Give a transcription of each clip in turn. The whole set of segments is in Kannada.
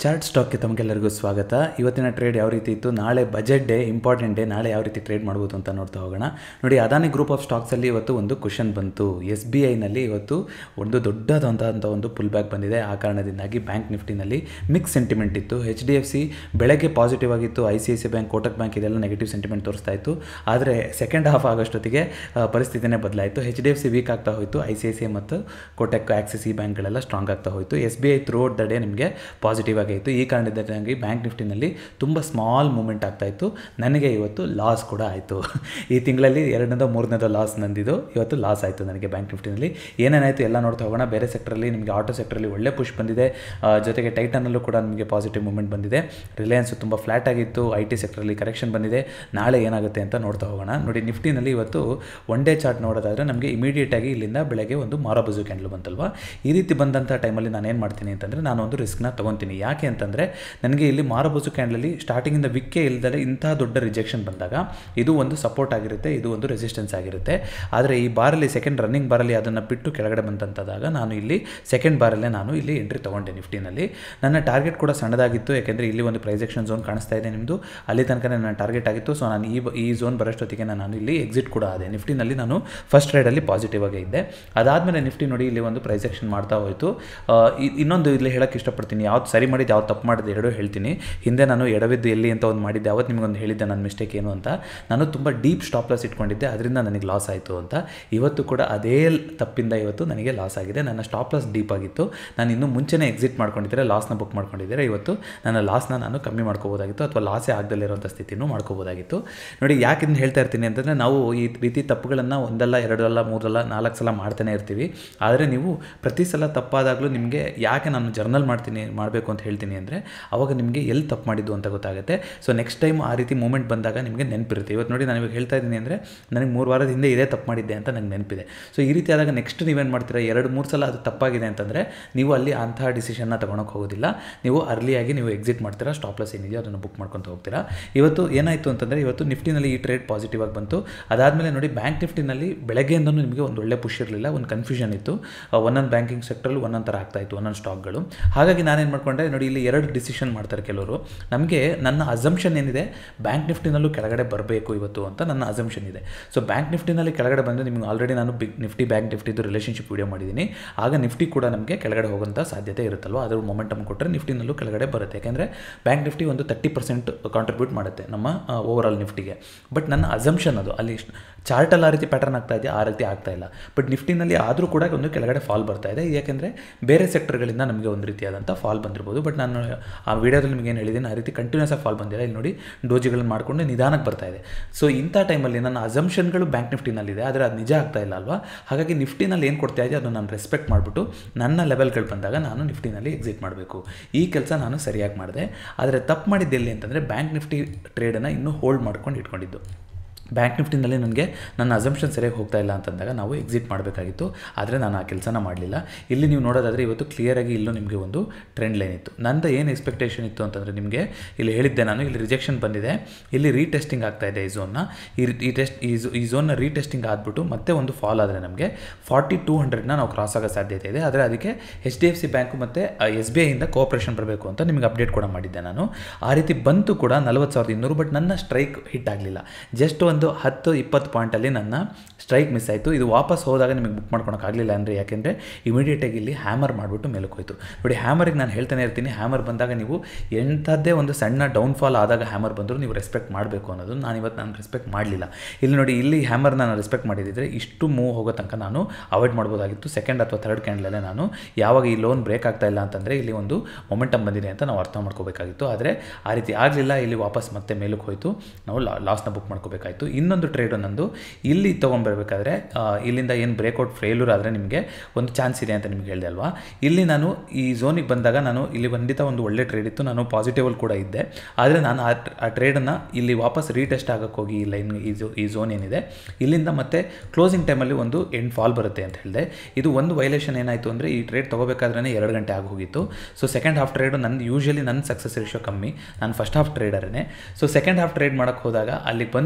ಚಾರ್ಟ್ ಸ್ಟಾಕ್ಗೆ ತಮಗೆಲ್ಲರಿಗೂ ಸ್ವಾಗತ ಇವತ್ತಿನ ಟ್ರೇಡ್ ಯಾವ ರೀತಿ ಇತ್ತು ನಾಳೆ ಬಜೆಟ್ ಡೇ ಇಂಪಾರ್ಟೆಂಟ್ ಡೇ ನಾಳೆ ಯಾವ ರೀತಿ ಟ್ರೇಡ್ ಮಾಡ್ಬೋದು ಅಂತ ನೋಡ್ತಾ ಹೋಗೋಣ ನೋಡಿ ಅದಾನಿ ಗ್ರೂಪ್ ಆಫ್ ಸ್ಟಾಕ್ಸಲ್ಲಿ ಇವತ್ತು ಒಂದು ಕ್ವಶನ್ ಬಂತು ಎಸ್ ಬಿ ಐನಲ್ಲಿ ಇವತ್ತು ಒಂದು ದೊಡ್ಡದಂಥ ಒಂದು ಪುಲ್ ಬ್ಯಾಕ್ ಬಂದಿದೆ ಆ ಕಾರಣದಿಂದಾಗಿ ಬ್ಯಾಂಕ್ ನಿಫ್ಟಿನಲ್ಲಿ ಮಿಕ್ಸ್ ಸೆಂಟಿಮೆಂಟ್ ಇತ್ತು ಎಚ್ ಡಿ ಎಫ್ ಸಿ ಬೆಳಗ್ಗೆ ಪಾಸಿಟಿವ್ ಆಗಿತ್ತು I C I C bank Kotak bank ಇದೆಲ್ಲ ನೆಗೆಟಿವ್ ಸೆಂಟಿಮೆಂಟ್ ತೋರಿಸ್ತಾ ಇತ್ತು ಆದರೆ ಸೆಕೆಂಡ್ ಹಾಫ್ ಆಗೋಷ್ಟೊತ್ತಿಗೆ ಆ, ಪರಿಸ್ಥಿತಿನೇ ಬದಲಾಯಿತು H D F C weak ಆಗ್ತಾ ಹೋಯಿತು ಐ ಸಿ ಐ ಸಿ ಮತ್ತು ಕೋಟಕ್ ಆಕ್ಸಿಸ್ ಈ ಬ್ಯಾಂಕ್ಗಳೆಲ್ಲ ಸ್ಟ್ರಾಂಗ್ ಆಗ್ತಾ ಹೋಯಿತು S B I throughout the day ನಿಮಗೆ ಪಾಸಿಟಿವ್ ಆಗೇ ಇತ್ತು ಈ ಕಾರಣದಿಂದಾಗಿ ಬ್ಯಾಂಕ್ ನಿಫ್ಟಿನಲ್ಲಿ ತುಂಬ ಸ್ಮಾಲ್ ಮೂಮೆಂಟ್ ಆಗ್ತಾ ಇತ್ತು ನನಗೆ ಇವತ್ತು ಲಾಸ್ ಕೂಡ ಆಯಿತು ಈ ತಿಂಗಳಲ್ಲಿ ಎರಡನೇದೋ ಮೂರನೇದೋ ಲಾಸ್ ನಂದಿದ್ದು ಇವತ್ತು ಲಾಸ್ ಆಯಿತು ನನಗೆ ಬ್ಯಾಂಕ್ ನಿಫ್ಟಿನಲ್ಲಿ ಏನೇನಾಯಿತು ಎಲ್ಲ ನೋಡ್ತಾ ಹೋಗೋಣ ಬೇರೆ ಸೆಕ್ಟ್ರಲ್ಲಿ ನಿಮಗೆ ಆಟೋ ಸೆಕ್ಟ್ರಲ್ಲಿ ಒಳ್ಳೆ ಪುಷ್ ಬಂದಿದೆ ಆ, ಜೊತೆಗೆ ಟೈಟನಲ್ಲೂ ಕೂಡ ನಿಮಗೆ ಪಾಸಿಟಿವ್ ಮೂಮೆಂಟ್ ಬಂದಿದೆ ರಿಲಯನ್ಸು ತುಂಬ ಫ್ಲ್ಯಾಟ್ ಆಗಿತ್ತು ಐ ಟಿ ಸೆಕ್ಟ್ರಲ್ಲಿ ಕರೆಕ್ಷನ್ ಬಂದಿದೆ ನಾಳೆ ಏನಾಗುತ್ತೆ ಅಂತ ನೋಡ್ತಾ ಹೋಗೋಣ ನೋಡಿ ನಿಫ್ಟಿನಲ್ಲಿ ಇವತ್ತು ಒನ್ ಡೇ ಚಾರ್ಟ್ ನೋಡೋದಾದರೆ ನಮಗೆ ಇಮಿಡಿಯೇಟಾಗಿ ಇಲ್ಲಿಂದ ಬೆಳಗ್ಗೆ ಒಂದು ಮಾರಾಬಜು ಕ್ಯಾಂಡಲ್ ಬಂತಲ್ವಾ ಈ ರೀತಿ ಬಂದಂಥ ಟೈಮಲ್ಲಿ ನಾನು ಏನು ಮಾಡ್ತೀನಿ ಅಂತಂದರೆ ನಾನು ಒಂದು ರಿಸ್ಕ್ನ ತೊಗೊತೀನಿ ಯಾಕೆ ಅಂತಂದರೆ ನನಗೆ ಇಲ್ಲಿ ಮಾರಬಸು ಕ್ಯಾಂಡಲಲ್ಲಿ ಸ್ಟಾರ್ಟಿಂಗಿಂದ ವಿಕ್ಕೆ ಇಲ್ದಲೆ ಇಂತಹ ದೊಡ್ಡ ರಿಜೆಕ್ಷನ್ ಬಂದಾಗ ಇದು ಒಂದು ಸಪೋರ್ಟ್ ಆಗಿರುತ್ತೆ ಇದು ಒಂದು ರೆಸಿಸ್ಟೆನ್ಸ್ ಆಗಿರುತ್ತೆ ಆದರೆ ಈ ಬಾರಲ್ಲಿ ಸೆಕೆಂಡ್ ರನ್ನಿಂಗ್ ಬಾರಲ್ಲಿ ಅದನ್ನು ಬಿಟ್ಟು ಕೆಳಗಡೆ ಬಂದಂತದಾಗ ನಾನು ಇಲ್ಲಿ ಸೆಕೆಂಡ್ ಬಾರಲ್ಲೇ ನಾನು ಇಲ್ಲಿ ಎಂಟ್ರಿ ತೊಗೊಂಡೆ ನಿಫ್ಟಿನಲ್ಲಿ ನನ್ನ ಟಾರ್ಗೆಟ್ ಕೂಡ ಸಣ್ಣದಾಗಿತ್ತು ಯಾಕೆಂದರೆ ಇಲ್ಲಿ ಒಂದು ಪ್ರೈಸೆಕ್ಷನ್ ಝೋನ್ ಕಾಣಿಸ್ತಾ ಇದೆ ನಿಮ್ಮದು ಅಲ್ಲಿ ತನಕ ನನ್ನ ಟಾರ್ಗೆಟ್ ಆಗಿತ್ತು ಸೊ ನಾನು ಈ ಬ- ಈ ಝೋನ್ ಬರೋಷ್ಟೊತ್ತಿಗೆ ನಾನು ಇಲ್ಲಿ ಎಕ್ಸಿಟ್ ಕೂಡ ಆದೆ ನಿಫ್ಟಿನಲ್ಲಿ ನಾನು ಫಸ್ಟ್ ರೈಡಲ್ಲಿ ಪಾಸಿಟಿವ್ ಆಗೇ ಇದ್ದೆ ಅದಾದಮೇಲೆ ನಿಫ್ಟಿ ನೋಡಿ ಇಲ್ಲಿ ಒಂದು ಪ್ರೈಸೆಕ್ಷನ್ ಮಾಡ್ತಾ ಹೋಯಿತು ಆ, ಇ- ಇನ್ನೊಂದು ಇಲ್ಲಿ ಹೇಳೋಕ್ಕೆ ಇಷ್ಟಪಡ್ತೀನಿ ಯಾವ್ದು ಸರಿ ಮಾಡಿದ್ದು ಯಾವ್ದು ತಪ್ಪು ಮಾಡಿದ್ದು ಎರಡೂ ಹೇಳ್ತೀನಿ ಹಿಂದೆ ನಾನು ಎಡವಿದ್ದು ಎಲ್ಲಿ ಅಂತ ಒಂದು ಮಾಡಿದ್ದೆ ಅವತ್ತು ನಿಮಗೊಂದು ಹೇಳಿದ್ದೆ ನನ್ನ ಮಿಸ್ಟೇಕ್ ಏನು ಅಂತ ನಾನು ತುಂಬ ಡೀಪ್ ಸ್ಟಾಪ್ ಲಾಸ್ ಇಟ್ಕೊಂಡಿದ್ದೆ ಅದರಿಂದ ನನಗೆ ಲಾಸ್ ಆಯಿತು ಅಂತ ಇವತ್ತು ಕೂಡ ಅದೇ ಲ್- ತಪ್ಪಿಂದ ಇವತ್ತು ನನಗೆ ಲಾಸ್ ಆಗಿದೆ ನನ್ನ ಸ್ಟಾಪ್ ಲಾಸ್ ಡೀಪ್ ಆಗಿತ್ತು ನಾನು ಇನ್ನೂ ಮುಂಚೆನೇ ಎಕ್ಸಿಟ್ ಮಾಡ್ಕೊಂಡಿದ್ದರೆ ಲಾಸ್ನ ಬುಕ್ ಮಾಡ್ಕೊಂಡಿದ್ದರೆ ಇವತ್ತು ನನ್ನ ಲಾಸ್ನ ನಾನು ಕಮ್ಮಿ ಮಾಡ್ಕೋಬೋದಾಗಿತ್ತು ಅಥವಾ ಲಾಸೇ ಆಗದಲ್ಲಿರುವಂಥ ಸ್ಥಿತಿನೂ ಮಾಡ್ಕೋಬೋದಾಗಿತ್ತು ನೋಡಿ ಯಾಕೆ ಇದನ್ನ ಹೇಳ್ತಾ ಇರ್ತೀನಿ ಅಂತಂದರೆ ನಾವು ಈ ರೀತಿ ತಪ್ಪುಗಳನ್ನು ಒಂದಲ್ಲ ಎರಡಲ್ಲ ಮೂರಲ್ಲ ನಾಲ್ಕು ಸಲ ಮಾಡ್ತಾನೆ ಇರ್ತೀವಿ ಆದರೆ ನೀವು ಪ್ರತಿ ಸಲ ತಪ್ಪಾದಾಗಲೂ ನಿಮಗೆ ಯಾಕೆ ನಾನು ಜರ್ನಲ್ ಮಾಡ್ತೀನಿ ಮಾಡಬೇಕು ಅಂತ ಹೇಳ್ತೀನಿ ಅಂದರೆ ಅವಾಗ ನಿಮಗೆ ಎಲ್ಲಿ ತಪ್ಪು ಮಾಡಿದ್ದು ಅಂತ ಗೊತ್ತಾಗುತ್ತೆ ಸೊ ನೆಕ್ಸ್ಟ್ ಟೈಮ್ ಆ ರೀತಿ ಮೂಮೆಂಟ್ ಬಂದಾಗ ನಿಮಗೆ ನೆನಪಿರುತ್ತೆ ಇವತ್ತು ನೋಡಿ ನಾನು ಇವಾಗ ಹೇಳ್ತಾ ಇದ್ದೀನಿ ಅಂದರೆ ನನಗೆ ಮೂರು ವಾರದ ಹಿಂದೆ ಇದೇ ತಪ್ಪು ಮಾಡಿದ್ದೆ ಅಂತ ನನಗೆ ನೆನಪಿದೆ ಸೊ ಈ ರೀತಿ ಆದಾಗ ನೆಕ್ಸ್ಟ್ ನೀವೇನು ಮಾಡ್ತೀರಾ ಎರಡು ಮೂರು ಸಲ ಅದು ತಪ್ಪಾಗಿದೆ ಅಂತಂದರೆ ನೀವು ಅಲ್ಲಿ ಅಂತಹ ಡಿಸಿಷನ್ನ ತೊಗೊಳಕ್ಕೆ ಹೋಗೋದಿಲ್ಲ ನೀವು ಅರ್ಲಿಯಾಗಿ ನೀವು ಎಕ್ಸಿಟ್ ಮಾಡ್ತೀರಾ ಸ್ಟಾಪ್ ಲಾಸ್ ಏನಿದೆಯೋ ಅದನ್ನು ಬುಕ್ ಮಾಡ್ಕೊತ ಹೋಗ್ತೀರಾ ಇವತ್ತು ಏನಾಯಿತು ಅಂತಂದರೆ ಇವತ್ತು ನಿಫ್ಟಿನಲ್ಲಿ ಈ ಟ್ರೇಡ್ ಪಾಸಿಟಿವ್ ಆಗಿ ಬಂತು ಅದಾದಮೇಲೆ ನೋಡಿ ಬ್ಯಾಂಕ್ ನಿಫ್ಟಿನಲ್ಲಿ ಬೆಳಗ್ಗೆಯಿಂದನೂ ನಿಮಗೆ ಒಂದು ಒಳ್ಳೆ ಪುಷ್ ಇರಲಿಲ್ಲ ಒಂದು ಕನ್ಫ್ಯೂಷನ್ ಇತ್ತು ಆ, ಒಂದೊಂದು ಬ್ಯಾಂಕಿಂಗ್ ಸೆಕ್ಟ್ರಲ್ಲಿ ಒಂದೊಂದು ಥರ ಆಗ್ತಾ ಇತ್ತು ಒಂದೊಂದು ಸ್ಟಾಕ್ಗಳು ಹಾಗಾಗಿ ನಾನೇನು ಮಾಡ್ಕೊಂಡೆ ನೋಡಿ ಇಲ್ಲಿ ಎರಡು ಡಿಸಿಷನ್ ಮಾಡ್ತಾರೆ ಕೆಲವರು ನಮಗೆ ನನ್ನ ಅಸಂಪ್ಷನ್ ಏನಿದೆ ಬ್ಯಾಂಕ್ ನಿಫ್ಟಿನಲ್ಲೂ ಕೆಳಗಡೆ ಬರಬೇಕು ಇವತ್ತು ಅಂತ ನನ್ನ ಅಸಂಪ್ಷನ್ ಇದೆ ಸೊ ಬ್ಯಾಂಕ್ ನಿಫ್ಟಿನಲ್ಲಿ ಕೆಳಗಡೆ ಬಂದರೆ ನಿಮಗೆ ಆಲ್ರೆಡಿ ನಾನು ಬಿಗ್ ನಿಫ್ಟಿ ಬ್ಯಾಂಕ್ ನಿಫ್ಟಿದು ರಿಲೇಷನ್ಶಿಪ್ ವೀಡಿಯೋ ಮಾಡಿದ್ದೀನಿ ಆಗ ನಿಫ್ಟಿ ಕೂಡ ನಮಗೆ ಕೆಳಗಡೆ ಹೋಗೋಂಥ ಸಾಧ್ಯತೆ ಇರುತ್ತಲ್ವ ಅದ್ರ ಮೊಮೆಂಟಮ್ ಕೊಟ್ಟರೆ ನಿಫ್ಟಿನಲ್ಲೂ ಕೆಳಗಡೆ ಬರುತ್ತೆ ಯಾಕೆಂದರೆ ಬ್ಯಾಂಕ್ ನಿಫ್ಟಿ ಒಂದು ತರ್ಟಿ ಪರ್ಸೆಂಟ್ ಕಾಂಟ್ರಿಬ್ಯೂಟ್ ಮಾಡುತ್ತೆ ನಮ್ಮ ಓವರ್ ಆಲ್ ನಿಫ್ಟಿಗೆ ಬಟ್ ನನ್ನ ಅಸಂಪ್ಷನ್ ಅದು ಅಲ್ಲಿ ಚಾರ್ಟಲ್ಲಿ ಆ ರೀತಿ ಪ್ಯಾಟರ್ನ್ ಆಗ್ತಾ ಇದೆ ಆ ರೀತಿ ಆಗ್ತಾ ಇಲ್ಲ ಬಟ್ ನಿಫ್ಟಿನಲ್ಲಿ ಆದರೂ ಕೂಡ ಒಂದು ಕೆಳಗಡೆ ಫಾಲ್ ಬರ್ತಾ ಇದೆ ಯಾಕೆಂದರೆ ಬೇರೆ ಸೆಕ್ಟರ್ಗಳಿಂದ ನಮಗೆ ಒಂದು ರೀತಿಯಾದಂಥ ಫಾಲ್ ಬಂದಿರ್ಬೋದು ಬಟ್ ನಾನು ಆ ವಿಡಿಯೋದಲ್ಲಿ ನಿಮಗೆ ಏನು ಹೇಳಿದ್ದೀನಿ ಆ ರೀತಿ ಕಂಟಿನ್ಯೂಸ್ ಆಗಿ ಫಾಲ್ ಬಂದಿಲ್ಲ ಇಲ್ಲಿ ನೋಡಿ ಡೋಜಿಗಳನ್ನ ಮಾಡಿಕೊಂಡು ನಿಧಾನಕ್ಕೆ ಬರ್ತಾ ಇದೆ ಸೊ ಇಂಥ ಟೈಮಲ್ಲಿ ನನ್ನ ಅಸಂಪ್ಷನ್ಗಳು ಬ್ಯಾಂಕ್ ನಿಫ್ಟಿನಲ್ಲಿದೆ ಆದರೆ ಅದು ನಿಜ ಆಗ್ತಾ ಇಲ್ಲ ಅಲ್ವಾ ಹಾಗಾಗಿ ನಿಫ್ಟಿನಲ್ಲಿ ಏನು ಕೊಡ್ತಾ ಇದೆ ಅದನ್ನು ನಾನು ರೆಸ್ಪೆಕ್ಟ್ ಮಾಡಿಬಿಟ್ಟು ನನ್ನ ಲೆವೆಲ್ಗಳು ಬಂದಾಗ ನಾನು ನಿಫ್ಟಿನಲ್ಲಿ ಎಕ್ಸಿಟ್ ಮಾಡಬೇಕು ಈ ಕೆಲಸ ನಾನು ಸರಿಯಾಗಿ ಮಾಡಿದೆ ಆದರೆ ತಪ್ಪು ಮಾಡಿದ್ದು ಎಲ್ಲಿ ಅಂತಂದರೆ ಬ್ಯಾಂಕ್ ನಿಫ್ಟಿ ಟ್ರೇಡನ್ನು ಇನ್ನೂ ಹೋಲ್ಡ್ ಮಾಡ್ಕೊಂಡು ಇಟ್ಕೊಂಡಿದ್ದು ಬ್ಯಾಂಕ್ ನಿಫ್ಟಿನಲ್ಲಿ ನನಗೆ ನನ್ನ ಅಸಂಪ್ಷನ್ ಸರಿಯಾಗಿ ಹೋಗ್ತಾ ಇಲ್ಲ ಅಂತಂದಾಗ ನಾವು ಎಕ್ಸಿಟ್ ಮಾಡಬೇಕಾಗಿತ್ತು ಆದರೆ ನಾನು ಆ ಕೆಲಸನ ಮಾಡಲಿಲ್ಲ ಇಲ್ಲಿ ನೀವು ನೋಡೋದಾದರೆ ಇವತ್ತು ಕ್ಲಿಯರಾಗಿ ಇಲ್ಲೂ ನಿಮಗೆ ಒಂದು ಟ್ರೆಂಡ್ ಲೈನ್ ಇತ್ತು ನಂದು ಏನು ಎಕ್ಸ್ಪೆಕ್ಟೇಷನ್ ಇತ್ತು ಅಂತಂದರೆ ನಿಮಗೆ ಇಲ್ಲಿ ಹೇಳಿದ್ದೆ ನಾನು ಇಲ್ಲಿ ರಿಜೆಕ್ಷನ್ ಬಂದಿದೆ ಇಲ್ಲಿ ರೀಟೆಸ್ಟಿಂಗ್ ಆಗ್ತಾ ಇದೆ ಈ ಝೋನ್ನ ಈ ಈ ಟೆಸ್ಟ್ ಈ ಝೋ- ಈ ಝೋನ್ನ ರೀಟೆಸ್ಟಿಂಗ್ ಆದ್ಬಿಟ್ಟು ಮತ್ತೆ ಒಂದು ಫಾಲ್ ಆದರೆ ನಮಗೆ ಫಾರ್ಟಿ ಟೂ ಹಂಡ್ರೆಡ್ನ ನಾವು ಕ್ರಾಸ್ ಆಗೋ ಸಾಧ್ಯತೆ ಇದೆ ಆದರೆ ಅದಕ್ಕೆ H D F C bank ಮತ್ತು ಎಸ್ ಬಿ ಐಯಿಂದ ಕೋಆಪ್ರೇಷನ್ ಬರಬೇಕು ಅಂತ ನಿಮಗೆ ಅಪ್ಡೇಟ್ ಕೂಡ ಮಾಡಿದ್ದೆ ನಾನು ಆ ರೀತಿ ಬಂತು ಕೂಡ ನಲ್ವತ್ತು ಸಾವಿರದ ಇನ್ನೂರು ಬಟ್ ನನ್ನ ಸ್ಟ್ರೈಕ್ ಹಿಟ್ ಆಗಲಿಲ್ಲ ಜಸ್ಟ್ ಒಂದು ಹತ್ತು ಇಪ್ಪತ್ತು ಪಾಯಿಂಟಲ್ಲಿ ನನ್ನ ಸ್ಟ್ರೈಕ್ ಮಿಸ್ ಆಯಿತು ಇದು ವಾಪಸ್ ಹೋದಾಗ ನಿಮಗೆ ಬುಕ್ ಮಾಡ್ಕೊಳಕ್ಕಾಗಲಿಲ್ಲ ಅಂದರೆ ಯಾಕೆಂದರೆ ಇಮಿಡಿಯೇಟಾಗಿ ಇಲ್ಲಿ ಹ್ಯಾಮರ್ ಮಾಡಿಬಿಟ್ಟು ಮೇಲಕ್ಕೆ ಹೋಯಿತು ನೋಡಿ ಹ್ಯಾಮರಿಗೆ ನಾನು ಹೇಳ್ತಾನೆ ಇರ್ತೀನಿ ಹ್ಯಾಮರ್ ಬಂದಾಗ ನೀವು ಎಂಥದ್ದೇ ಒಂದು ಸಣ್ಣ ಡೌನ್ಫಾಲ್ ಆದಾಗ ಹ್ಯಾಮರ್ ಬಂದರೂ ನೀವು ರೆಸ್ಪೆಕ್ಟ್ ಮಾಡಬೇಕು ಅನ್ನೋದು ನಾನು ಇವತ್ತು ನಾನು ರೆಸ್ಪೆಕ್ಟ್ ಮಾಡಲಿಲ್ಲ ಇಲ್ಲಿ ನೋಡಿ ಇಲ್ಲಿ ಹ್ಯಾಮರ್ನ ನಾನು ರೆಸ್ಪೆಕ್ಟ್ ಮಾಡಿದ್ದರೆ ಇಷ್ಟು ಮೂವ್ ಹೋಗೋ ತನಕ ನಾನು ಅವಾಯ್ಡ್ ಮಾಡ್ಬೋದಾಗಿತ್ತು ಸೆಕೆಂಡ್ ಅಥವಾ ಥರ್ಡ್ ಕ್ಯಾಂಡಲಲ್ಲೇ ನಾನು ಯಾವಾಗ ಈ ಲೋನ್ ಬ್ರೇಕ್ ಆಗ್ತಾ ಇಲ್ಲ ಅಂತಂದರೆ ಇಲ್ಲಿ ಒಂದು ಮೊಮೆಂಟಮ್ ಬಂದಿದೆ ಅಂತ ನಾವು ಅರ್ಥ ಮಾಡ್ಕೋಬೇಕಾಗಿತ್ತು ಆದರೆ ಆ ರೀತಿ ಆಗಲಿಲ್ಲ ಇಲ್ಲಿ ವಾಪಸ್ ಮತ್ತೆ ಮೇಲಕ್ಕೆ ಹೋಯಿತು ನಾವು ಲಾಸ್ನ ಬುಕ್ ಮಾಡ್ಕೋಬೇಕಾಯಿತು ಇನ್ನೊಂದು ಟ್ರೇಡು ನಂದು ಇಲ್ಲಿ ತೊಗೊಂಬರ್ಬೇಕಾದ್ರೆ ಆ, ಇಲ್ಲಿಂದ ಏನು ಬ್ರೇಕ್ಔಟ್ ಫೇಲ್ಯೂರ್ ಆದರೆ ನಿಮಗೆ ಒಂದು ಚಾನ್ಸ್ ಇದೆ ಅಂತ ನಿಮ್ಗೆ ಹೇಳಿದೆ ಅಲ್ವಾ ಇಲ್ಲಿ ನಾನು ಈ ಝೋನಿಗೆ ಬಂದಾಗ ನಾನು ಇಲ್ಲಿ ಖಂಡಿತ ಒಂದು ಒಳ್ಳೆ ಟ್ರೇಡ್ ಇತ್ತು ನಾನು ಪಾಸಿಟಿವಲ್ ಕೂಡ ಇದ್ದೆ ಆದರೆ ನಾನು ಆ ಆ ಟ್ರೇಡನ್ನು ಇಲ್ಲಿ ವಾಪಸ್ ರೀಟೆಸ್ಟ್ ಆಗಕ್ಕೆ ಹೋಗಿ ಈ ಲೈನ್ ಈ ಝೋ ಈ ಝೋನ್ ಏನಿದೆ ಇಲ್ಲಿಂದ ಮತ್ತೆ ಕ್ಲೋಸಿಂಗ್ ಟೈಮಲ್ಲಿ ಒಂದು ಎಂಡ್ ಫಾಲ್ ಬರುತ್ತೆ ಅಂತ ಹೇಳಿದೆ ಇದು ಒಂದು ವೈಲೇಷನ್ ಏನಾಯಿತು ಅಂದರೆ ಈ ಟ್ರೇಡ್ ತೊಗೋಬೇಕಾದ್ರೆ ಎರಡು ಗಂಟೆ ಆಗಿ ಹೋಗಿತ್ತು ಸೊ ಸೆಕೆಂಡ್ ಹಾಫ್ ಟ್ರೇಡು ನನ್ನ ಯೂಶಲಿ ನನ್ನ ಸಕ್ಸಸ್ ರೇಷೋ ಕಮ್ಮಿ ನಾನು ಫಸ್ಟ್ ಹಾಫ್ ಟ್ರೇಡರೇ ಸೊ ಸೆಕೆಂಡ್ ಹಾಫ್ ಟ್ರೇಡ್ ಮಾಡೋಕ್ಕೆ ಹೋದಾಗ ಅಲ್ಲಿಗೆ ಬಂತಾದ್ರೂ ಕೂಡ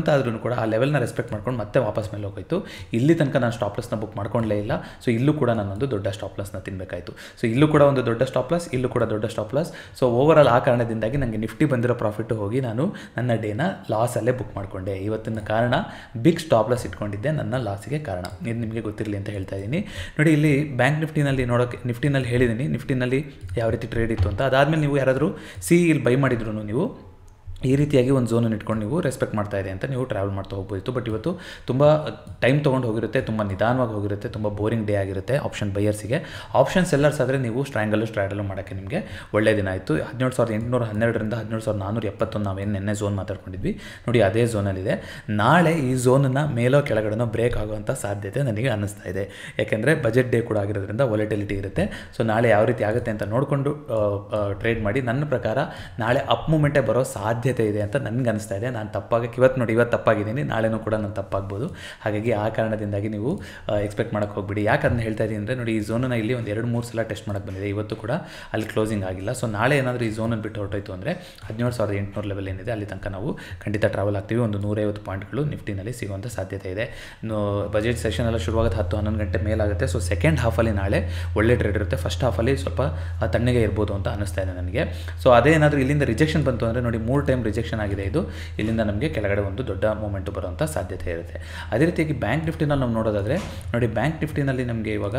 ಕೂಡ ಆ ಲೆವೆಲ್ನ ರೆಸ್ಪೆಕ್ಟ್ ಮಾಡ್ಕೊಂಡು ಮತ್ತೆ ವಾಪಸ್ ಮೇಲೆ ಹೋಗೋಯ್ತು ಇಲ್ಲಿ ತನಕ ನಾನು ಸ್ಟಾಪ್ ಲಾಸ್ನ ಬುಕ್ ಮಾಡ್ಕೊಳ್ಳೇ ಇಲ್ಲ ಸೊ ಇಲ್ಲೂ ಕೂಡ ನಾನೊಂದು ದೊಡ್ಡ ಸ್ಟಾಪ್ ಲಾಸ್ನ ತಿನ್ನಬೇಕಾಯಿತು ಸೊ ಇಲ್ಲೂ ಕೂಡ ಒಂದು ದೊಡ್ಡ ಸ್ಟಾಪ್ ಲಾಸ್ ಇಲ್ಲೂ ಕೂಡ ದೊಡ್ಡ ಸ್ಟಾಪ್ ಲಾಸ್ ಸೊ ಓವರಾಲ್ ಆ ಕಾರಣದಿಂದಾಗಿ ನನಗೆ ನಿಫ್ಟಿ ಬಂದಿರೋ ಪ್ರಾಫಿಟ್ ಹೋಗಿ ನಾನು ನನ್ನ ಡೇನ ಲಾಸಲ್ಲೇ ಬುಕ್ ಮಾಡಿಕೊಂಡೆ ಇವತ್ತಿನ ಕಾರಣ ಬಿಗ್ ಸ್ಟಾಪ್ ಲಾಸ್ ಇಟ್ಕೊಂಡಿದ್ದೆ ನನ್ನ ಲಾಸಿಗೆ ಕಾರಣ ಇದು ನಿಮಗೆ ಗೊತ್ತಿರಲಿ ಅಂತ ಹೇಳ್ತಾ ಇದ್ದೀನಿ ನೋಡಿ ಇಲ್ಲಿ ಬ್ಯಾಂಕ್ ನಿಫ್ಟಿನಲ್ಲಿ ನೋಡೋಕ್ಕೆ ನಿಫ್ಟಿನಲ್ಲಿ ಹೇಳಿದ್ದೀನಿ ನಿಫ್ಟಿನಲ್ಲಿ ಯಾವ ರೀತಿ ಟ್ರೇಡ್ ಇತ್ತು ಅಂತ ಅದಾದಮೇಲೆ ನೀವು ಯಾರಾದರೂ ಸಿ ಇಲ್ಲಿ ಬೈ ಮಾಡಿದ್ರು ನೀವು ಈ ರೀತಿಯಾಗಿ ಒಂದು ಝೋನನ್ನು ಇಟ್ಕೊಂಡು ನೀವು ರೆಸ್ಪೆಕ್ಟ್ ಮಾಡ್ತಾ ಇದೆ ಅಂತ ನೀವು ಟ್ರಾವೆಲ್ ಮಾಡ್ತಾ ಹೋಗ್ಬೋದಿತ್ತು ಬಟ್ ಇವತ್ತು ತುಂಬ ಟೈಮ್ ತೊಗೊಂಡು ಹೋಗಿರುತ್ತೆ ತುಂಬ ನಿಧಾನವಾಗಿ ಹೋಗಿರುತ್ತೆ ತುಂಬ ಬೋರಿಂಗ್ ಡೇ ಆಗಿರುತ್ತೆ ಆಪ್ಷನ್ ಬೈಯರ್ಸಿಗೆ ಆಪ್ಷನ್ ಸೆಲ್ಲರ್ಸ್ ಆದರೆ ನೀವು ಸ್ಟ್ರ್ಯಾಂಗಲ್ಲು ಸ್ಟ್ರೈಡಲ್ಲು ಮಾಡೋಕ್ಕೆ ನಿಮಗೆ ಒಳ್ಳೆಯ ದಿನ ಆಯಿತು ಹದಿನೇಳು ಸಾವಿರದ ಎಂಟುನೂರ ಹನ್ನೆರಡರಿಂದ ಹದಿನೇಳು ಸಾವಿರದ ನಾನ್ನೂರ ಎಪ್ಪತ್ತೊಂದು ನಾವೇನು ನಿನ್ನೆ ಝೋನ್ ಮಾತಾಡ್ಕೊಂಡಿದ್ವಿ ನೋಡಿ ಅದೇ ಝೋನಲ್ಲಿದೆ ನಾಳೆ ಈ ಝೋನನ್ನು ಮೇಲೋ ಕೆಳಗಡೆನೋ ಬ್ರೇಕ್ ಆಗುವಂಥ ಸಾಧ್ಯತೆ ನನಗೆ ಅನ್ನಿಸ್ತಾ ಇದೆ ಯಾಕೆಂದರೆ ಬಜೆಟ್ ಡೇ ಕೂಡ ಆಗಿರೋದ್ರಿಂದ ವಾಲಿಟಿಲಿಟಿ ಇರುತ್ತೆ ಸೊ ನಾಳೆ ಯಾವ ರೀತಿ ಆಗುತ್ತೆ ಅಂತ ನೋಡಿಕೊಂಡು ಟ್ರೇಡ್ ಮಾಡಿ ನನ್ನ ಪ್ರಕಾರ ನಾಳೆ ಅಪ್ ಮೂಮೆಂಟೇ ಬರೋ ಸಾಧ್ಯತೆ ಇದೆ ಅಂತ ನನಗೆ ಅನಿಸ್ತಾ ಇದೆ ನಾನು ತಪ್ಪಾಗಕ್ಕೆ ಇವತ್ತು ನೋಡಿ ಇವತ್ತು ತಪ್ಪಾಗಿದ್ದೀನಿ ನಾಳೆನೂ ಕೂಡ ನಾನು ತಪ್ಪಾಗ್ಬೋದು ಹಾಗಾಗಿ ಆ ಕಾರಣದಿಂದಾಗಿ ನೀವು ಎಕ್ಸ್ಪೆಕ್ಟ್ ಮಾಡೋಕ್ಕೆ ಹೋಗ್ಬಿಡಿ ಯಾಕೆ ಅದನ್ನ ಹೇಳ್ತಾ ಇದ್ದೀನಿ ಅಂದರೆ ನೋಡಿ ಈ ಝೋನನ್ನು ಇಲ್ಲಿ ಒಂದು ಎರಡು ಮೂರು ಸಲ ಟೆಸ್ಟ್ ಮಾಡೋಕ್ಕೆ ಬಂದಿದೆ ಇವತ್ತು ಕೂಡ ಅಲ್ಲಿ ಕ್ಲೋಸಿಂಗ್ ಆಗಿಲ್ಲ ಸೊ ನಾಳೆ ಏನಾದರೂ ಈ ಝೋನನ್ನು ಬಿಟ್ಟು ಹೊರಟೋಯ್ತು ಅಂದರೆ ಹದಿನೇಳು ಸಾವಿರದ ಎಂಟುನೂರು ಲೆವೆಲ್ ಏನಿದೆ ಅಲ್ಲಿ ತನಕ ನಾವು ಖಂಡಿತ ಟ್ರಾವೆಲ್ ಆಗ್ತೀವಿ ಒಂದು ನೂರೈವತ್ತು ಪಾಯಿಂಟ್ಗಳು ನಿಫ್ಟಿನಲ್ಲಿ ಸಿಗುವಂಥ ಸಾಧ್ಯತೆ ಇದೆ ಬಜೆಟ್ ಸೆಷನ್ ಎಲ್ಲ ಶುರುವಾಗುತ್ತೆ ಹತ್ತು ಹನ್ನೊಂದು ಗಂಟೆ ಮೇಲಾಗುತ್ತೆ ಸೊ ಸೆಕೆಂಡ್ ಹಾಫಲ್ಲಿ ನಾಳೆ ಒಳ್ಳೆ ಟ್ರೇಡ್ ಇರುತ್ತೆ ಫಸ್ಟ್ ಹಾಫಲ್ಲಿ ಸ್ವಲ್ಪ ಆ, ತಣ್ಣಗೆ ಇರ್ಬೋದು ಅಂತ ಅನ್ನಿಸ್ತಾ ಇದೆ ನನಗೆ ಸೊ ಅದೇ ಏನಾದರೂ ಇಲ್ಲಿಂದ ರಿಜೆಕ್ಷನ್ ಬಂತು ಅಂದರೆ ನೋಡಿ ಮೂರು ಟೈಮ್ ರಿಜೆಕ್ಷನ್ ಆಗಿದೆ ಇದು ಇಲ್ಲಿಂದ ನಮಗೆ ಕೆಳಗಡೆ ಒಂದು ದೊಡ್ಡ ಮೂಮೆಂಟು ಬರುವಂಥ ಸಾಧ್ಯತೆ ಇರುತ್ತೆ ಅದೇ ರೀತಿಯಾಗಿ ಬ್ಯಾಂಕ್ ನಿಫ್ಟಿನಲ್ಲಿ ನಾವು ನೋಡೋದಾದರೆ ನೋಡಿ ಬ್ಯಾಂಕ್ ನಿಫ್ಟಿನಲ್ಲಿ ನಮಗೆ ಇವಾಗ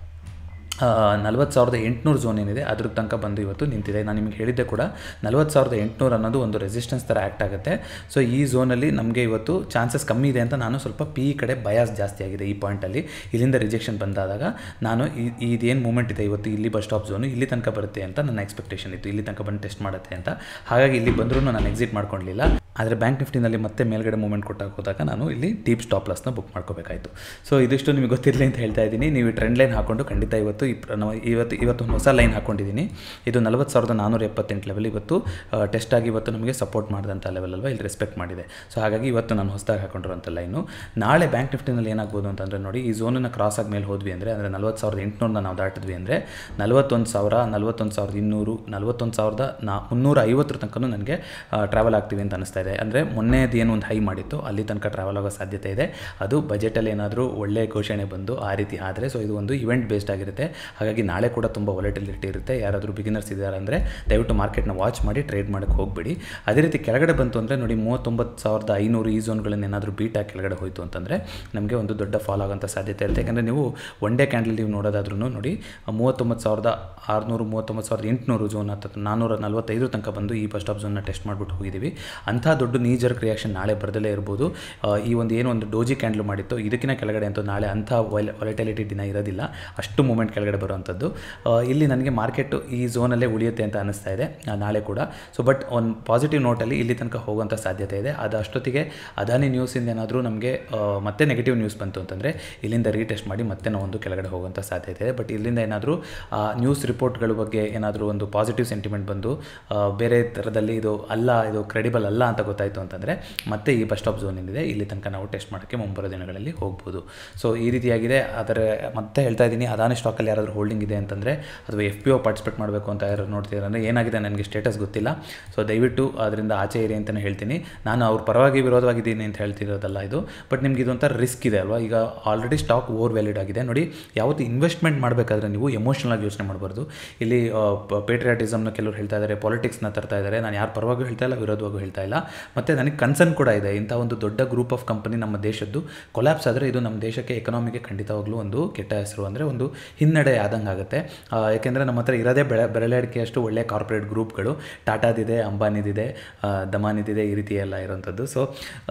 ನಲ್ವತ್ತು ಸಾವಿರದ ಎಂಟುನೂರು ಝೋನ್ ಏನಿದೆ ಅದ್ರ ತನಕ ಬಂದು ಇವತ್ತು ನಿಂತಿದೆ ನಾನು ನಿಮಗೆ ಹೇಳಿದ್ದೆ ಕೂಡ ನಲ್ವತ್ತು ಸಾವಿರದ ಎಂಟುನೂರು ಅನ್ನೋದು ಒಂದು ರೆಸಿಸ್ಟೆನ್ಸ್ ಥರ ಆ್ಯಕ್ಟ್ ಆಗುತ್ತೆ ಸೊ ಈ ಝೋನಲ್ಲಿ ನಮಗೆ ಇವತ್ತು ಚಾನ್ಸಸ್ ಕಮ್ಮಿ ಇದೆ ಅಂತ ನಾನು ಸ್ವಲ್ಪ ಪಿ ಕಡೆ ಬಯಾಸ್ ಜಾಸ್ತಿ ಆಗಿದೆ ಈ ಪಾಯಿಂಟಲ್ಲಿ ಇಲ್ಲಿಂದ ರಿಜೆಕ್ಷನ್ ಬಂದಾದಾಗ ನಾನು ಈ ಇದೇನು ಮೂಮೆಂಟ್ ಇದೆ ಇವತ್ತು ಇಲ್ಲಿ ಬಸ್ ಸ್ಟಾಪ್ ಝೋನು ಇಲ್ಲಿ ತನಕ ಬರುತ್ತೆ ಅಂತ ನನ್ನ ಎಕ್ಸ್ಪೆಕ್ಟೇಷನ್ ಇತ್ತು ಇಲ್ಲಿ ತನಕ ಬಂದು ಟೆಸ್ಟ್ ಮಾಡುತ್ತೆ ಅಂತ ಹಾಗಾಗಿ ಇಲ್ಲಿ ಬಂದರೂ ನಾನು ಎಕ್ಸಿಟ್ ಮಾಡ್ಕೊಳ್ಳಲಿಲ್ಲ ಆದರೆ ಬ್ಯಾಂಕ್ ನಿಫ್ಟಿನಲ್ಲಿ ಮತ್ತೆ ಮೇಲ್ಗಡೆ ಮೂಮೆಂಟ್ ಕೊಟ್ಟಾಗ ಹೋದಾಗ ನಾನು ಇಲ್ಲಿ ಡೀಪ್ ಸ್ಟಾಪ್ ಲಾಸ್ನ ಬುಕ್ ಮಾಡ್ಕೋಬೇಕಾಯಿತು ಸೊ ಇದಿಷ್ಟು ನಿಮಗೆ ಗೊತ್ತಿರಲಿ ಅಂತ ಹೇಳ್ತಾ ಇದ್ದೀನಿ ನೀವು ಟ್ರೆಂಡ್ ಲೈನ್ ಹಾಕೊಂಡು ಖಂಡಿತ ಇವತ್ತು ಈ ಪ್ರ- ನಾವು ಇವತ್ತು ಇವತ್ತು ಒಂದು ಹೊಸ ಲೈನ್ ಹಾಕೊಂಡಿದ್ದೀನಿ ಇದು ನಲವತ್ತು ಸಾವಿರದ ನಾನ್ನೂರ ಎಪ್ಪತ್ತೆಂಟು ಲೆವೆಲ್ ಇವತ್ತು ಟೆಸ್ಟ್ ಆಗಿ ಇವತ್ತು ನಮಗೆ ಸಪೋರ್ಟ್ ಮಾಡಿದಂಥ ಲೆವೆಲ್ ಅಲ್ವಾ ಇಲ್ಲಿ ರೆಸ್ಪೆಕ್ಟ್ ಮಾಡಿದೆ ಸೊ ಹಾಗಾಗಿ ಇವತ್ತು ನಾನು ಹೊಸದಾಗಿ ಹಾಕೊಂಡಿರುವಂಥ ಲೈನು ನಾಳೆ ಬ್ಯಾಂಕ್ ನಿಫ್ಟಿನಲ್ಲಿ ಏನಾಗ್ಬೋದು ಅಂತಂದರೆ ನೋಡಿ ಈ ಝೋನನ್ನು ಕ್ರಾಸ್ ಆಗಿ ಮೇಲೆ ಹೋದ್ವಿ ಅಂದರೆ ಅಂದರೆ ನಲ್ವತ್ತು ಸಾವಿರದ ಎಂಟುನೂರನ್ನ ನಾವು ದಾಟಿದ್ವಿ ಅಂದರೆ ನಲ್ವತ್ತೊಂದು ಸಾವಿರ ನಲ್ವತ್ತೊಂದು ಸಾವಿರದ ಇನ್ನೂರು ನಲ್ವತ್ತೊಂದು ಸಾವಿರದ ನಾ ಮುನ್ನೂರ ಐವತ್ತರ ತನಕ ನನಗೆ ಟ್ರಾವೆಲ್ ಆಗ್ತೀವಿ ಅಂತ ಅನಿಸ್ತಾ ಇದೆ ಅಂದರೆ ಮೊನ್ನೆದು ಏನು ಒಂದು ಹೈ ಮಾಡಿತ್ತು ಅಲ್ಲಿ ತನಕ ಟ್ರಾವೆಲ್ ಆಗೋ ಸಾಧ್ಯತೆ ಇದೆ ಅದು ಬಜೆಟಲ್ಲಿ ಏನಾದರೂ ಒಳ್ಳೆಯ ಘೋಷಣೆ ಬಂದು ಆ ರೀತಿ ಆದರೆ ಸೊ ಇದು ಒಂದು ಇವೆಂಟ್ ಬೇಸ್ಡ್ ಆಗಿರುತ್ತೆ ಹಾಗಾಗಿ ನಾಳೆ ಕೂಡ ತುಂಬ ವಾಲಿಟಿಲಿಟಿ ಇರುತ್ತೆ ಯಾರಾದರೂ ಬಿಗಿನರ್ಸ್ ಇದ್ದಾರೆ ಅಂದರೆ ದಯವಿಟ್ಟು ಮಾರ್ಕೆಟ್ನ ವಾಚ್ ಮಾಡಿ ಟ್ರೇಡ್ ಮಾಡೋಕ್ಕೆ ಹೋಗಬೇಡಿ ಅದೇ ರೀತಿ ಕೆಳಗಡೆ ಬಂತು ಅಂದರೆ ನೋಡಿ ಮೂವತ್ತೊಂಬತ್ತು ಸಾವಿರದ ಐನೂರು ಈ ಝೋನ್ಗಳನ್ನು ಏನಾದರೂ ಬೀಟ್ ಆಗಿ ಕೆಳಗಡೆ ಹೋಯಿತು ಅಂತಂದರೆ ನಮಗೆ ಒಂದು ದೊಡ್ಡ ಫಾಲ್ ಆಗೋಂಥ ಸಾಧ್ಯತೆ ಇರುತ್ತೆ ಯಾಕಂದರೆ ನೀವು ಒನ್ ಡೇ ಕ್ಯಾಂಡಲ್ ನೀವು ನೋಡೋದಾದ್ರೂ ನೋಡಿ ಮೂವತ್ತೊಂಬತ್ತು ಸಾವಿರದ ಆರುನೂರು ಮೂವತ್ತೊಂಬತ್ತು ಸಾವಿರದ ಎಂಟುನೂರು ಝೋನ್ ಹತ್ತ ನಾನ್ನೂರ ನಲ್ವತ್ತೈದು ತನಕ ಬಂದು ಈ ಬಸ್ ಸ್ಟಾಪ್ ಝೋನ್ನ ಟೆಸ್ಟ್ ಮಾಡಿಬಿಟ್ಟು ಹೋಗಿದ್ದೀವಿ ಅಂಥ ದೊಡ್ಡ ನೀಜರ್ ರಿಯಾಕ್ಷನ್ ನಾಳೆ ಬರದಲ್ಲೇ ಇರ್ಬೋದು ಆ, ಈ ಒಂದು ಏನು ಒಂದು ಡೋಜಿ ಕ್ಯಾಂಡಲ್ ಮಾಡಿತ್ತು ಇದಕ್ಕಿಂತ ಕೆಳಗಡೆ ಅಂತೂ ನಾಳೆ ಅಂಥ ವಾಲಿಟಿಲಿಟಿ ದಿನ ಇರೋದಿಲ್ಲ ಅಷ್ಟು ಮೂಮೆಂಟ್ ಕೆಳಗಡೆ ಬರುವಂಥದ್ದು ಆ, ಇಲ್ಲಿ ನನಗೆ ಮಾರ್ಕೆಟ್ ಈ ಝೋನಲ್ಲೇ ಉಳಿಯುತ್ತೆ ಅಂತ ಅನಿಸ್ತಾ ಇದೆ ಆ, ನಾಳೆ ಕೂಡ ಸೊ ಬಟ್ ಒಂದು ಪಾಸಿಟಿವ್ ನೋಟಲ್ಲಿ ಇಲ್ಲಿ ತನಕ ಹೋಗುವಂಥ ಸಾಧ್ಯತೆ ಇದೆ ಅದು ಅಷ್ಟೊತ್ತಿಗೆ ಅದಾನಿ ನ್ಯೂಸಿಂದ ಏನಾದರೂ ನಮಗೆ ಆ, ಮತ್ತೆ ನೆಗೆಟಿವ್ ನ್ಯೂಸ್ ಬಂತು ಅಂತಂದರೆ ಇಲ್ಲಿಂದ ರೀಟೆಸ್ಟ್ ಮಾಡಿ ಮತ್ತೆ ನಾವು ಒಂದು ಕೆಳಗಡೆ ಹೋಗುವಂಥ ಸಾಧ್ಯತೆ ಇದೆ ಬಟ್ ಇಲ್ಲಿಂದ ಏನಾದರೂ ನ್ಯೂಸ್ ರಿಪೋರ್ಟ್ಗಳ ಬಗ್ಗೆ ಏನಾದರೂ ಒಂದು ಪಾಸಿಟಿವ್ ಸೆಂಟಿಮೆಂಟ್ ಬಂದು ಆ, ಬೇರೆ ಥರದಲ್ಲಿ ಇದು ಅಲ್ಲ ಇದು ಕ್ರೆಡಿಬಲ್ ಅಲ್ಲ ಅಂತ ಗೊತ್ತಾಯಿತು ಅಂತಂದರೆ ಮತ್ತೆ ಈ ಬಸ್ ಸ್ಟಾಪ್ ಝೋನ್ ಏನಿದೆ ಇಲ್ಲಿ ತನಕ ನಾವು ಟೆಸ್ಟ್ ಮಾಡೋಕ್ಕೆ ಮುಂಬರೋ ದಿನಗಳಲ್ಲಿ ಹೋಗ್ಬೋದು ಸೊ ಈ ರೀತಿಯಾಗಿದೆ ಆದರೆ ಮತ್ತೆ ಹೇಳ್ತಾ ಇದ್ದೀನಿ ಅದಾನಿ ಸ್ಟಾಕಲ್ಲಿ ಯಾರಾದರೂ ಹೋಲ್ಡಿಂಗ್ ಇದೆ ಅಂತಂದರೆ ಅಥವಾ ಎಫ್ ಪಿ ಒ ಪಾರ್ಟಿಸಿಪೇಟ್ ಮಾಡಬೇಕು ಅಂತ ಯಾರು ನೋಡ್ತಿದ್ದಾರೆ ಅಂದರೆ ಏನಾಗಿದೆ ನನಗೆ ಸ್ಟೇಟಸ್ ಗೊತ್ತಿಲ್ಲ ಸೊ ದಯವಿಟ್ಟು ಅದರಿಂದ ಆಚೆ ಇರಿ ಅಂತಲೇ ಹೇಳ್ತೀನಿ ನಾನು ಅವ್ರ ಪರವಾಗಿ ವಿರೋಧವಾಗಿದ್ದೀನಿ ಅಂತ ಹೇಳ್ತಿರೋದಲ್ಲ ಇದು ಬಟ್ ನಿಮ್ಗೆ ಇದೊಂಥರ ರಿಸ್ಕ್ ಇದೆ ಅಲ್ವಾ ಈಗ ಆಲ್ರೆಡಿ ಸ್ಟಾಕ್ ಓವರ್ ವ್ಯಾಲಿಡ್ ಆಗಿದೆ ನೋಡಿ ಯಾವತ್ತು ಇನ್ವೆಸ್ಟ್ಮೆಂಟ್ ಮಾಡಬೇಕಾದ್ರೆ ನೀವು ಎಮೋಷನಲ್ ಆಗಿ ಯೋಚನೆ ಮಾಡಬಾರ್ದು ಇಲ್ಲಿ ಪೇಟ್ರಿಯಾಟಿಸಮ್ನ ಕೆಲವರು ಹೇಳ್ತಾ ಇದ್ದಾರೆ ಪಾಲಿಟಿಕ್ಸ್ನ ತರ್ತಾ ಇದ್ದಾರೆ ನಾನು ಯಾರು ಪರವಾಗಿಯೂ ಹೇಳ್ತಾ ಇಲ್ಲ ವಿರೋಧವಾಗೂ ಹೇಳ್ತಾ ಇಲ್ಲ ಮತ್ತು ನನಗೆ ಕನ್ಸರ್ನ್ ಕೂಡ ಇದೆ ಇಂಥ ಒಂದು ದೊಡ್ಡ ಗ್ರೂಪ್ ಆಫ್ ಕಂಪನಿ ನಮ್ಮ ದೇಶದ್ದು ಕೊಲ್ಯಾಪ್ಸ್ ಆದರೆ ಇದು ನಮ್ಮ ದೇಶಕ್ಕೆ ಎಕನಾಮಿಗೆ ಖಂಡಿತವಾಗ್ಲೂ ಒಂದು ಕೆಟ್ಟ ಹೆಸರು ಅಂದರೆ ಒಂದು ಹಿನ್ನಡೆ ಆದಂಗೆ ಆಗುತ್ತೆ ಆ, ಯಾಕೆಂದರೆ ನಮ್ಮ ಹತ್ರ ಇರೋದೇ ಬೆಳೆ ಬೆರಳೆಡಿಕೆಯಷ್ಟು ಒಳ್ಳೆ ಕಾರ್ಪೊರೇಟ್ ಗ್ರೂಪ್ಗಳು ಟಾಟಾದಿದೆ ಅಂಬಾನಿದಿದೆ ಆ, ದಮಾನಿದಿದೆ ಈ ರೀತಿ ಎಲ್ಲ ಇರೋಂಥದ್ದು ಸೊ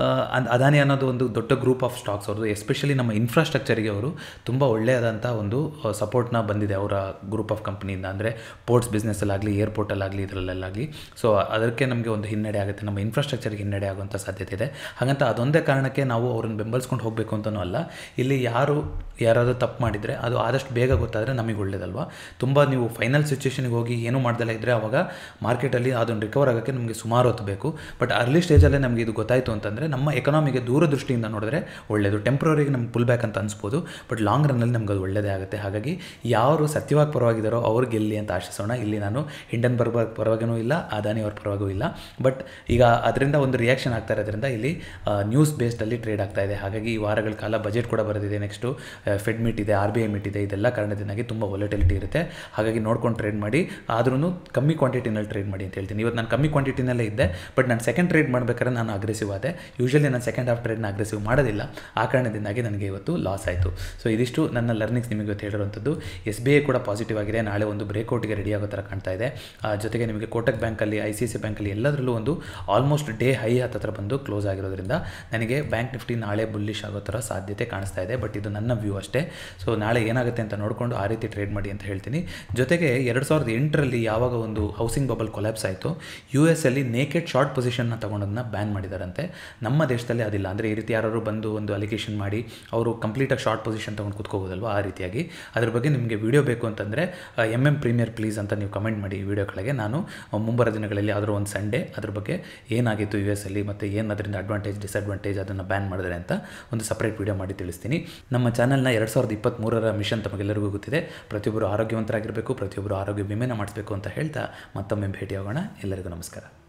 ಅದಾನಿ ಅನ್ನೋದು ಒಂದು ದೊಡ್ಡ ಗ್ರೂಪ್ ಆಫ್ ಸ್ಟಾಕ್ಸ್ ಅವ್ರದ್ದು ಎಸ್ಪೆಷಲಿ ನಮ್ಮ ಇನ್ಫ್ರಾಸ್ಟ್ರಕ್ಚರಿಗೆ ಅವರು ತುಂಬ ಒಳ್ಳೆಯದಂಥ ಒಂದು ಸಪೋರ್ಟ್ನ ಬಂದಿದೆ ಅವರ ಗ್ರೂಪ್ ಆಫ್ ಕಂಪ್ನಿಯಿಂದ ಅಂದರೆ ಪೋರ್ಟ್ಸ್ ಬಿಸ್ನೆಸ್ಸಲ್ಲಾಗಲಿ ಏರ್ಪೋರ್ಟಲ್ಲಾಗಲಿ ಇದರಲ್ಲಾಗಲಿ ಸೊ ಅದಕ್ಕೆ ನಮಗೆ ಒಂದು ಹಿನ್ನಡೆ ಆಗುತ್ತೆ ನಮ್ಮ ಇನ್ಫ್ರಾಸ್ಟ್ರಕ್ಚರ್ಗೆ ಹಿನ್ನಡೆ ಆಗುವಂಥ ಸಾಧ್ಯತೆ ಇದೆ ಹಾಗಂತ ಅದೊಂದೇ ಕಾರಣಕ್ಕೆ ನಾವು ಅವ್ರನ್ನ ಬೆಂಬಲಿಸ್ಕೊಂಡು ಹೋಗಬೇಕು ಅಂತಲೂ ಅಲ್ಲ ಇಲ್ಲಿ ಯಾರು ಯಾರಾದರೂ ತಪ್ಪು ಮಾಡಿದರೆ ಅದು ಆದಷ್ಟು ಬೇಗ ಗೊತ್ತಾದರೆ ಆದರೆ ನಮಗೆ ಒಳ್ಳೇದಲ್ವಾ ತುಂಬ ನೀವು ಫೈನಲ್ ಸಿಚುವೇಷನ್ಗೆ ಹೋಗಿ ಏನೂ ಮಾಡ್ದಲೇ ಇದ್ದರೆ ಅವಾಗ ಮಾರ್ಕೆಟಲ್ಲಿ ಅದನ್ನು ರಿಕವರ್ ಆಗೋಕ್ಕೆ ನಮಗೆ ಸುಮಾರು ಹೊತ್ತು ಬೇಕು ಬಟ್ ಅರ್ಲಿ ಸ್ಟೇಜಲ್ಲೇ ನಮಗೆ ಇದು ಗೊತ್ತಾಯಿತು ಅಂತಂದರೆ ನಮ್ಮ ಎಕನಾಮಿಗೆ ದೂರದೃಷ್ಟಿಯಿಂದ ನೋಡಿದ್ರೆ ಒಳ್ಳೆಯದು ಟೆಂಪ್ರವರಿಗೆ ನಮ್ಗೆ ಪುಲ್ ಬ್ಯಾಕ್ ಅಂತ ಅನಿಸ್ಬೋದು ಬಟ್ ಲಾಂಗ್ ರನ್ನಲ್ಲಿ ನಮ್ಗೆ ಅದು ಒಳ್ಳೆಯದೇ ಆಗುತ್ತೆ ಹಾಗಾಗಿ ಯಾರು ಸತ್ಯವಾಗಿ ಪರವಾಗಿದ್ದಾರೋ ಅವ್ರು ಗೆಲ್ಲಿ ಅಂತ ಆಶಿಸೋಣ ಇಲ್ಲಿ ನಾನು ಹಿಂಡನ್ ಬರ್ಬ ಪರವಾಗಿನೂ ಇಲ್ಲ ಅದಾನಿ ಅವ್ರ ಪರವಾಗೂ ಇಲ್ಲ ಬಟ್ ಈಗ ಅದರಿಂದ ಒಂದು ರಿಯಾಕ್ಷನ್ ಆಗ್ತಾ ಇರೋದ್ರಿಂದ ಇಲ್ಲಿ ನ್ಯೂಸ್ ಬೇಸ್ಡಲ್ಲಿ ಟ್ರೇಡ್ ಆಗ್ತಾ ಇದೆ ಹಾಗಾಗಿ ಈ ವಾರಗಳ ಕಾಲ ಬಜೆಟ್ ಕೂಡ ಬರೆದಿದೆ ನೆಕ್ಸ್ಟು ಫೆಡ್ ಮೀಟ್ ಇದೆ ಆರ್ ಬಿ ಐ ಮೀಟ್ ಇದೆ ಇದೆಲ್ಲ ಕಾರಣದಿಂದಾಗಿ ತುಂಬ ವೊಲಟಿಲಿಟಿ ಇರುತ್ತೆ ಹಾಗಾಗಿ ನೋಡ್ಕೊಂಡು ಟ್ರೇಡ್ ಮಾಡಿ ಆದ್ರೂ ಕಮ್ಮಿ ಕ್ವಾಂಟಿಟಿನಲ್ಲಿ ಟ್ರೇಡ್ ಮಾಡಿ ಅಂತ ಹೇಳ್ತೀನಿ ಇವತ್ತು ನಾನು ಕಮ್ಮಿ ಕ್ವಾಂಟಿಟಿನಲ್ಲೇ ಇದ್ದೆ ಬಟ್ ನಾನು ಸೆಕೆಂಡ್ ಟ್ರೇಡ್ ಮಾಡಬೇಕಾದ್ರೆ ನಾನು ಅಗ್ರೆಸಿವ್ ಆದೆ ಯೂಶಲಿ ನಾನು ಸೆಕೆಂಡ್ ಹಾಫ್ ಟ್ರೇಡ್ನ ಅಗ್ರೆಸಿವ್ ಮಾಡೋದಿಲ್ಲ ಆ ಕಾರಣದಿಂದಾಗಿ ನನಗೆ ಇವತ್ತು ಲಾಸ್ ಆಯಿತು ಸೊ ಇದಿಷ್ಟು ನನ್ನ ಲರ್ನಿಂಗ್ಸ್ ನಿಮಗೆ ಇವತ್ತು ಹೇಳಿರುವಂಥದ್ದು ಎಸ್ ಬಿ ಐ ಕೂಡ ಪಾಸಿಟಿವ್ ಆಗಿದೆ ನಾಳೆ ಒಂದು ಬ್ರೇಕ್ಔಟ್ಗೆ ರೆಡಿ ಆಗೋ ಥರ ಕಾಣ್ತಾ ಇದೆ ಆ, ಜೊತೆಗೆ ನಿಮಗೆ ಕೋಟಕ್ ಬ್ಯಾಂಕಲ್ಲಿ ಐ ಸಿ ಸಿ ಬ್ಯಾಂಕಲ್ಲಿ ಎಲ್ಲದರಲ್ಲೂ ಒಂದು ಆಲ್ಮೋಸ್ಟ್ ಡೇ ಹೈ ಹತ್ತಿರ ಬಂದು ಕ್ಲೋಸ್ ಆಗಿರೋದ್ರಿಂದ ನನಗೆ ಬ್ಯಾಂಕ್ ನಿಫ್ಟಿ ನಾಳೆ ಬುಲ್ಲಿಶ್ ಆಗೋ ಥರ ಸಾಧ್ಯತೆ ಕಾಣಿಸ್ತಾ ಇದೆ ಬಟ್ ಇದು ನನ್ನ ವ್ಯೂ ಅಷ್ಟೇ ಸೊ ನಾಳೆ ಏನಾಗುತ್ತೆ ಅಂತ ನೋಡಿಕೊಂಡು ಆ ರೀತಿ ಟ್ರೇಡ್ ಮಾಡಿ ಅಂತ ಹೇಳ್ತೀನಿ ಜೊತೆಗೆ ಎರಡು ಸಾವಿರದ ಎಂಟರಲ್ಲಿ ಯಾವಾಗ ಒಂದು ಹೌಸಿಂಗ್ ಬಬಲ್ ಕೊಲ್ಯಾಪ್ಸ್ ಆಯಿತು ಯು ಎಸ್ ಅಲ್ಲಿ ನೇಕೆಡ್ ಶಾರ್ಟ್ ಪೊಸಿಷನ್ನ ತೊಗೊಂಡೋದನ್ನ ಬ್ಯಾನ್ ಮಾಡಿದಾರಂತೆ ನಮ್ಮ ದೇಶದಲ್ಲಿ ಅದಿಲ್ಲ ಅಂದರೆ ಈ ರೀತಿ ಯಾರು ಬಂದು ಒಂದು ಅಲಿಗೇಷನ್ ಮಾಡಿ ಅವರು ಕಂಪ್ಲೀಟಾಗಿ ಶಾರ್ಟ್ ಪೊಸಿಷನ್ ತೊಗೊಂಡು ಕೂತ್ಕೋಬೋದಲ್ವ ಆ ರೀತಿಯಾಗಿ ಅದ್ರ ಬಗ್ಗೆ ನಿಮಗೆ ವಿಡಿಯೋ ಬೇಕು ಅಂತಂದರೆ ಎಮ್ ಎಮ್ ಪ್ರೀಮಿಯರ್ ಪ್ಲೀಸ್ ಅಂತ ನೀವು ಕಮೆಂಟ್ ಮಾಡಿ ಈ ವಿಡಿಯೋ ಕೆಳಗೆ ನಾನು ಮುಂಬರೋ ದಿನಗಳಲ್ಲಿ ಯಾವುದೋ ಒಂದು ಸಂಡೇ ಅದ್ರ ಬಗ್ಗೆ ಏನಾಗಿತ್ತು ಯು ಎಸ್ ಅಲ್ಲಿ ಮತ್ತು ಏನು ಅದರಿಂದ ಅಡ್ವಾಂಟೇಜ್ ಡಿಸ್ಅಡ್ವಾಂಟೇಜ್ ಅದನ್ನು ಬ್ಯಾನ್ ಮಾಡಿದ್ರೆ ಅಂತ ಒಂದು ಸಪ್ರೇಟ್ ವಿಡಿಯೋ ಮಾಡಿ ತಿಳಿಸ್ತೀನಿ ನಮ್ಮ ಚಾನಲ್ನ ಎರಡು ಸಾವಿರದ ಇಪ್ಪತ್ತ್ಮೂರರ ಮಿಷನ್ ತಮಗೆಲ್ಲರಿಗೂ ಗೊತ್ತಿದೆ ಪ್ರತಿಯೊಬ್ಬರು ಆರೋಗ್ಯವಂತರಾಗಿರಬೇಕು ಪ್ರತಿಯೊಬ್ಬರು ಆರೋಗ್ಯ ವಿಮೆನ ಮಾಡಿಸ್ಬೇಕು ಅಂತ ಹೇಳ್ತಾ ಮತ್ತೊಮ್ಮೆ ಭೇಟಿಯಾಗೋಣ ಎಲ್ಲರಿಗೂ ನಮಸ್ಕಾರ